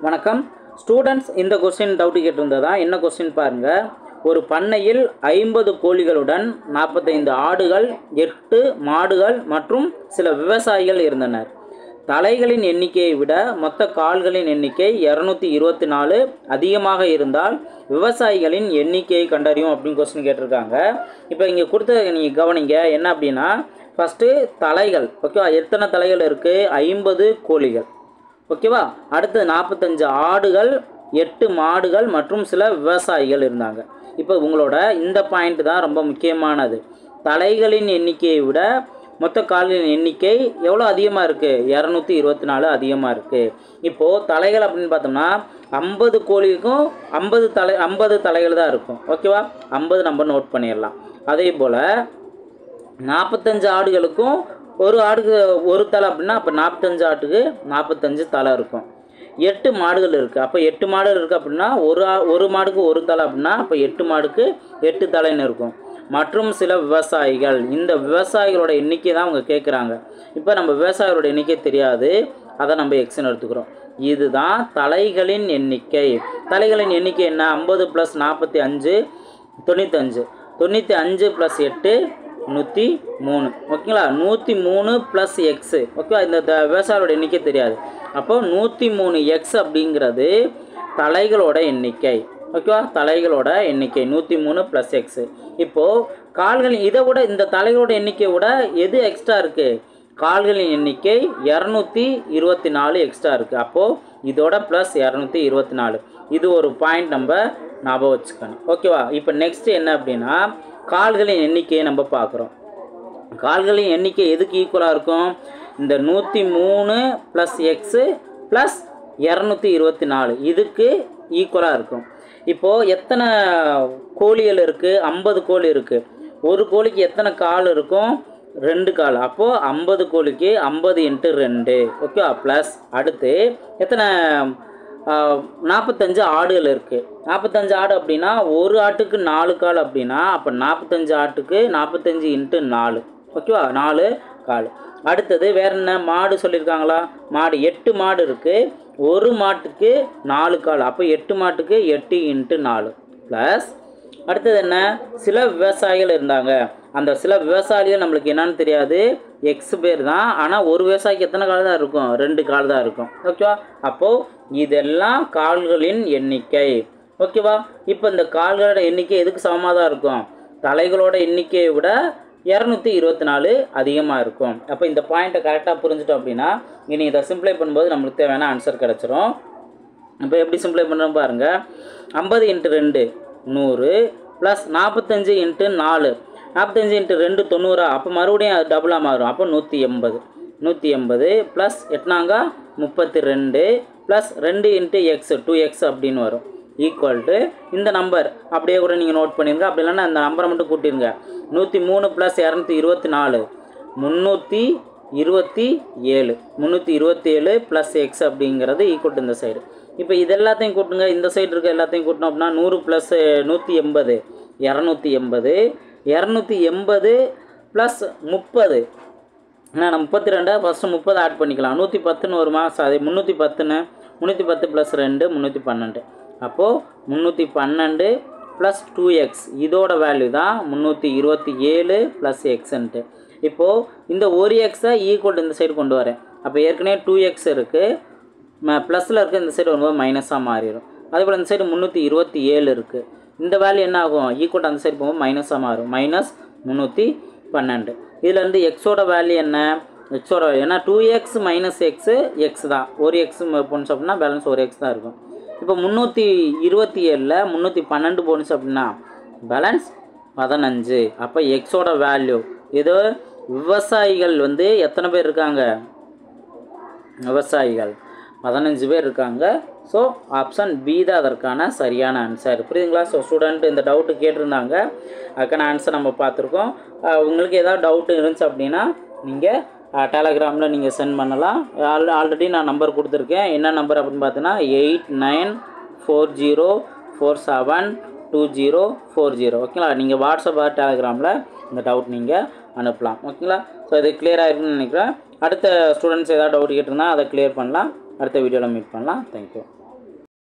வணக்கம் ஸ்டூடெண்ட்ஸ் இந்த question doubt கேட்டிருந்ததா என்ன கொஸ்டின் பாருங்கள் ஒரு பண்ணையில் ஐம்பது கோழிகளுடன் நாற்பத்தைந்து ஆடுகள் எட்டு மாடுகள் மற்றும் சில விவசாயிகள் இருந்தனர் தலைகளின் எண்ணிக்கையை விட மொத்த கால்களின் எண்ணிக்கை இரநூத்தி இருபத்தி நாலு அதிகமாக இருந்தால் விவசாயிகளின் எண்ணிக்கையை கண்டறியும் அப்படின்னு கொஸ்டின் கேட்டிருக்காங்க இப்போ இங்கே கொடுத்த நீங்கள் கவனிங்க என்ன அப்படின்னா ஃபஸ்ட்டு தலைகள் ஓகேவா எத்தனை தலைகள் இருக்குது ஐம்பது கோழிகள் ஓகேவா அடுத்து நாற்பத்தஞ்சு ஆடுகள் எட்டு மாடுகள் மற்றும் சில விவசாயிகள் இருந்தாங்க இப்போ உங்களோட இந்த பாயிண்ட் தான் ரொம்ப முக்கியமானது தலைகளின் எண்ணிக்கையை விட மொத்த கால்களின் எண்ணிக்கை எவ்வளோ அதிகமாக இருக்குது இரநூத்தி இருபத்தி நாலு அதிகமாக இருக்குது இப்போது தலைகள் அப்படின்னு பார்த்தோம்னா ஐம்பது கோழிக்கும் ஐம்பது தலை ஐம்பது தலைகள் தான் இருக்கும் ஓகேவா ஐம்பது நம்ம நோட் பண்ணிடலாம் அதே போல் நாற்பத்தஞ்சு ஆடுகளுக்கும் ஒரு ஆடுக்கு ஒரு தலை அப்படின்னா அப்போ நாற்பத்தஞ்சு ஆட்டுக்கு நாற்பத்தஞ்சு தலை இருக்கும் எட்டு மாடுகள் இருக்குது அப்போ எட்டு மாடுகள் இருக்குது அப்படின்னா ஒரு ஆ- ஒரு மாடுக்கு ஒரு தலை அப்படின்னா அப்போ எட்டு மாடுக்கு எட்டு தலைன்னு இருக்கும் மற்றும் சில விவசாயிகள் இந்த விவசாயிகளோட எண்ணிக்கை தான் அவங்க கேட்குறாங்க இப்போ நம்ம விவசாயிகளோட எண்ணிக்கை தெரியாது அதை நம்ம எக்ஸ்ன்னு எடுத்துக்கிறோம் இதுதான் தலைகளின் எண்ணிக்கை தலைகளின் எண்ணிக்கை என்ன ஐம்பது ப்ளஸ் நாற்பத்தி அஞ்சு தொண்ணூத்தஞ்சு தொண்ணூற்றி அஞ்சு ப்ளஸ் எட்டு நூற்றி மூணு ஓகேங்களா நூற்றி மூணு ப்ளஸ் எக்ஸு ஓகேவா இந்த த- விவசாயியோட எண்ணிக்கை தெரியாது அப்போ நூற்றி மூணு எக்ஸ் அப்படிங்கிறது தலைகளோட எண்ணிக்கை ஓகேவா தலைகளோட எண்ணிக்கை நூற்றி மூணு ப்ளஸ் எக்ஸு இப்போது கால்கள் இதை விட இந்த தலைகளோட எண்ணிக்கையை விட எது எக்ஸ்ட்ரா இருக்குது கால்களின் எண்ணிக்கை இரநூத்தி இருபத்தி நாலு எக்ஸ்ட்ரா இருக்குது அப்போது இதோட ப்ளஸ் இரநூத்தி இருபத்தி நாலு இது ஒரு பாயிண்ட் நம்ம ஞாபகம் வச்சுக்கணும் ஓகேவா இப்போ நெக்ஸ்ட் என்ன அப்படின்னா கால்களின் எண்ணிக்கையை நம்ம பார்க்குறோம் கால்களின் எண்ணிக்கை எதுக்கு ஈக்குவலாக இருக்கும் இந்த நூற்றி மூணு ப்ளஸ் எக்ஸு ப்ளஸ் இரநூத்தி இருபத்தி நாலு இதுக்கு ஈக்குவலாக இருக்கும் இப்போது எத்தனை கோழிகள் இருக்குது ஐம்பது கோழி இருக்குது ஒரு கோழிக்கு எத்தனை கால் இருக்கும் ரெண்டு கால் அப்போது ஐம்பது கோழிக்கு ஐம்பது இன்ட்டு ரெண்டு ஓகே ப்ளஸ் அடுத்து எத்தனை நாற்பத்தஞ்சு ஆடுகள் இருக்குது நாற்பத்தஞ்சு ஆடு அப்படின்னா ஒரு ஆட்டுக்கு நாலு கால் அப்படின்னா அப்போ நாற்பத்தஞ்சு ஆட்டுக்கு நாற்பத்தஞ்சு இன்ட்டு நாலு ஓகேவா நாலு கால் அடுத்தது வேற என்ன மாடு சொல்லியிருக்காங்களா மாடு எட்டு மாடு இருக்குது ஒரு மாட்டுக்கு நாலு கால் அப்போ எட்டு மாட்டுக்கு எட்டு இன்ட்டு நாலு ப்ளஸ் அடுத்தது என்ன சில விவசாயிகள் இருந்தாங்க அந்த சில விவசாயிகள் நம்மளுக்கு என்னன்னு தெரியாது எக்ஸ் பேர் தான் ஆனால் ஒரு விவசாயிக்கு எத்தனை கால் தான் இருக்கும் ரெண்டு கால் தான் இருக்கும் ஓகேவா அப்போது இதெல்லாம் கால்களின் எண்ணிக்கை ஓகேவா இப்போ இந்த கால்களோட எண்ணிக்கை எதுக்கு சமமாக தான் இருக்கும் தலைகளோட எண்ணிக்கையை விட இரநூத்தி இருபத்தி நாலு அதிகமாக இருக்கும் அப்போ இந்த பாயிண்ட்டை கரெக்டாக புரிஞ்சுட்டோம் அப்படின்னா இனி இதை சிம்ப்ளை பண்ணும்போது நம்மளுக்கு தேவையான ஆன்சர் கிடச்சிரும் இப்போ எப்படி சிம்ப்ளை பண்ணுறோம் பாருங்கள் ஐம்பது இன்ட்டு ரெண்டு நூறு ப்ளஸ் நாற்பத்தஞ்சு இன்ட்டு நாலு நாற்பத்தஞ்சு இன்ட்டு ரெண்டு தொண்ணூறா அப்போ மறுபடியும் அது டபுளாக மாறும் அப்போ நூற்றி எண்பது நூற்றி எண்பது ப்ளஸ் எட்னாங்க முப்பத்தி ரெண்டு ப்ளஸ் ரெண்டு இன்ட்டு எக்ஸ் டூ எக்ஸ் அப்படின்னு வரும் ஈக்குவல் டு இந்த நம்பர் அப்படியே கூட நீங்கள் நோட் பண்ணிருங்க அப்படி இல்லைன்னா அந்த நம்பரை மட்டும் கூட்டிருங்க நூற்றி மூணு ப்ளஸ் இரநூத்தி இருபத்தி நாலு முந்நூற்றி இருபத்தி ஏழு முந்நூற்றி இருபத்தி ஏழு ப்ளஸ் எக்ஸ் அப்படிங்கிறது ஈக்குவல் டு இந்த சைடு இப்போ இது எல்லாத்தையும் கூட்டுங்க இந்த சைடு இருக்க எல்லாத்தையும் கூட்டணும் அப்படின்னா நூறு ப்ளஸ் நூற்றி எண்பது இரநூத்தி எண்பது இரநூத்தி எண்பது ப்ளஸ் முப்பது நான் முப்பத்தி ரெண்டை ஃபஸ்ட்டு முப்பது ஆட் பண்ணிக்கலாம் நூற்றி பத்துன்னு வருமா சாரி முந்நூற்றி பத்துன்னு முந்நூற்றி பத்து ப்ளஸ் ரெண்டு முந்நூற்றி பன்னெண்டு அப்போது முந்நூற்றி பன்னெண்டு ப்ளஸ் டூ எக்ஸ் இதோட வேல்யூ தான் முந்நூற்றி இருபத்தி ஏழு ப்ளஸ் எக்ஸ்ன்ட்டு இப்போது இந்த ஒரு எக்ஸை ஈக்குவல் இந்த சைடு கொண்டு வரேன் அப்போ ஏற்கனவே டூ எக்ஸ் இருக்குது ப்ளஸில் இருக்க இந்த சைடு வரும்போது மைனஸாக மாறிடும் அதே போல் இந்த சைடு முந்நூற்றி இருபத்தி ஏழு இருக்குது இந்த வேல்யூ என்ன ஆகும் ஈக்குவல் அந்த சைடு போகும்போது மைனஸாக மாறும் மைனஸ் முந்நூற்றி பன்னெண்டு இதுலேருந்து எக்ஸோட வேல்யூ என்ன எக்ஸோட வேல்யூ ஏன்னா two X minus X X தான் ஒரு எக்ஸ் போணுச்சு அப்படின்னா பேலன்ஸ் ஒரு எக்ஸ் தான் இருக்கும் இப்போ முந்நூற்றி இருபத்தி ஏழில் முந்நூற்றி பன்னெண்டு போணுச்சு அப்படின்னா பேலன்ஸ் பதினஞ்சு அப்போ எக்ஸோட வேல்யூ இது விவசாயிகள் வந்து எத்தனை பேர் இருக்காங்க விவசாயிகள் பதினஞ்சு பேர் இருக்காங்க ஸோ ஆப்ஷன் பி தான் அதற்கான சரியான ஆன்சர் புரியுதுங்களா ஸோ ஸ்டூடெண்ட் இந்த டவுட்டு கேட்டிருந்தாங்க அதுக்கான ஆன்சர் நம்ம பார்த்துருக்கோம் அஹ் உங்களுக்கு ஏதாவது டவுட் இருந்துச்சு அப்படின்னா நீங்கள் டெலகிராமில் நீங்கள் சென்ட் பண்ணலாம் ஆல் ஆல்ரெடி நான் நம்பர் கொடுத்துருக்கேன் என்ன நம்பர் அப்படின்னு பார்த்தீங்கன்னா eight nine four zero four seven two zero four zero ஓகேங்களா நீங்கள் வாட்ஸ்அப் டெலகிராமில் இந்த டவுட் நீங்கள் அனுப்பலாம் ஓகேங்களா ஸோ இது கிளியர் ஆயிருக்குன்னு நினைக்கிறேன் அடுத்த ஸ்டூடெண்ட்ஸ் ஏதாவது டவுட் கேட்டிருந்தா அதை கிளியர் பண்ணலாம் அடுத்த வீடியோவில் மீட் பண்ணலாம் தேங்க்யூ